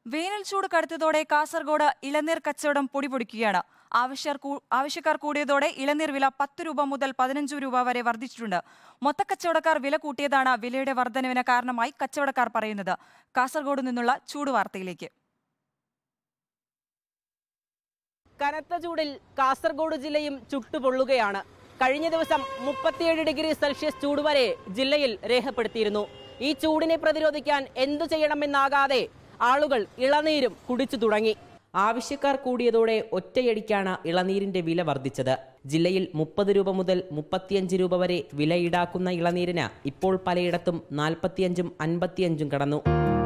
വേനൽ ചൂട് കടുത്തതോടെ കാസർഗോഡ് ഇളനീർ കച്ചവടം പൊടിപൊടിക്കുകയാണ് ആവശ്യർ കൂ- ആവശ്യക്കാർ കൂടിയതോടെ ഇളനീർ വില പത്ത് രൂപ മുതൽ പതിനഞ്ച് രൂപ വരെ വർദ്ധിച്ചിട്ടുണ്ട് മൊത്തക്കച്ചവടക്കാർ വില കൂട്ടിയതാണ് വിലയുടെ വർധനവിന് കാരണമായി കച്ചവടക്കാർ പറയുന്നത് കാസർഗോഡ് നിന്നുള്ള ചൂട് വാർത്തയിലേക്ക് കനത്ത ചൂടിൽ കാസർഗോഡ് ജില്ലയും ചുട്ടുപൊള്ളുകയാണ് കഴിഞ്ഞ ദിവസം മുപ്പത്തിയേഴ് ഡിഗ്രി സെൽഷ്യസ് ചൂട് വരെ ജില്ലയിൽ രേഖപ്പെടുത്തിയിരുന്നു ഈ ചൂടിനെ പ്രതിരോധിക്കാൻ എന്തു ചെയ്യണമെന്നാകാതെ ആളുകൾ ഇളനീരും കുടിച്ചു തുടങ്ങി ആവശ്യക്കാർ കൂടിയതോടെ ഒറ്റയടിക്കാണ് ഇളനീരിന്റെ വില വർദ്ധിച്ചത് ജില്ലയിൽ മുപ്പത് രൂപ മുതൽ മുപ്പത്തിയഞ്ച് രൂപ വരെ വില ഈടാക്കുന്ന ഇളനീരിന് ഇപ്പോൾ പലയിടത്തും നാൽപ്പത്തിയഞ്ചും അൻപത്തിയഞ്ചും കടന്നു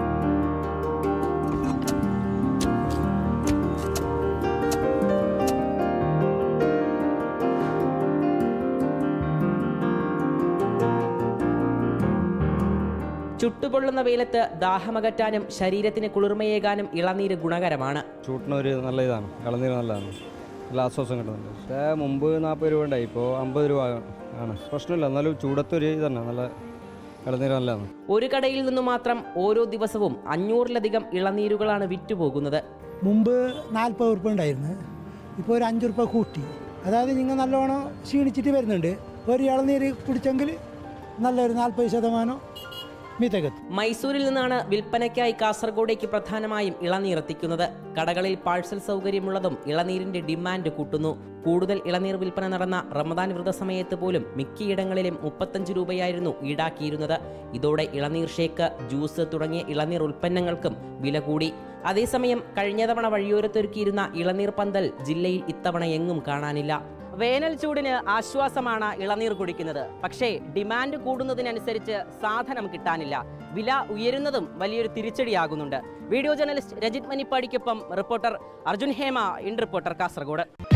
ചുട്ടുപൊള്ളുന്ന വെയിലത്ത് ദാഹമകറ്റാനും ശരീരത്തിന് കുളിർമയേകാനും ഇളനീര് ഗുണകരമാണ് ചൂട്ടിനൊരു നല്ല ഇതാണ് ഇളനീര് നല്ലതാണ് നല്ല ആശ്വാസം കിട്ടുന്നുണ്ട് പക്ഷേ മുമ്പ് നാൽപ്പത് രൂപ ഉണ്ടായി ഇപ്പോൾ അമ്പത് രൂപ ആണ് പ്രശ്നമില്ല എന്നാലും ചൂടത്തൊരു ഇതന്നെ നല്ല ഇളനീര് നല്ലതാണ് ഒരു കടയിൽ നിന്നു മാത്രം ഓരോ ദിവസവും അഞ്ഞൂറിലധികം ഇളനീരുകളാണ് വിറ്റുപോകുന്നത് മുമ്പ് നാൽപ്പത് ഉറുപ്പ ഉണ്ടായിരുന്നു ഇപ്പോൾ ഒരു അഞ്ച് ഉറുപ്പ കൂട്ടി അതായത് നിങ്ങൾ നല്ലോണം ക്ഷീണിച്ചിട്ട് വരുന്നുണ്ട് ഒരു ഇളനീര് കുടിച്ചെങ്കിൽ നല്ലൊരു നാൽപ്പത് ശതമാനം മീത്തകത്ത് മൈസൂരിൽ നിന്നാണ് വിൽപ്പനയ്ക്കായി കാസർഗോഡേക്ക് പ്രധാനമായും ഇളനീർ എത്തിക്കുന്നത് കടകളിൽ പാഴ്സൽ സൗകര്യമുള്ളതും ഇളനീരിന്റെ ഡിമാൻഡ് കൂട്ടുന്നു കൂടുതൽ ഇളനീർ വിൽപ്പന നടന്ന റമദാൻ വ്രതസമയത്ത് പോലും മിക്കയിടങ്ങളിലും മുപ്പത്തഞ്ച് രൂപയായിരുന്നു ഈടാക്കിയിരുന്നത് ഇതോടെ ഇളനീർ ഷേക്ക് ജ്യൂസ് തുടങ്ങിയ ഇളനീർ ഉൽപ്പന്നങ്ങൾക്കും വില കൂടി അതേസമയം കഴിഞ്ഞ തവണ വഴിയോരത്തൊരുക്കിയിരുന്ന ഇളനീർ പന്തൽ ജില്ലയിൽ ഇത്തവണ എങ്ങും കാണാനില്ല വേനൽ ചൂടിന് ആശ്വാസമാണ് ഇളനീർ കുടിക്കുന്നത് പക്ഷേ ഡിമാൻഡ് കൂടുന്നതിനനുസരിച്ച് സാധനം കിട്ടാനില്ല വില ഉയരുന്നതും വലിയൊരു തിരിച്ചടിയാകുന്നുണ്ട് വീഡിയോ ജേർണലിസ്റ്റ് രജിത് മനിപ്പാടിക്കൊപ്പം റിപ്പോർട്ടർ അർജുൻ ഹേമ ഇൻ റിപ്പോർട്ടർ കാസർഗോഡ്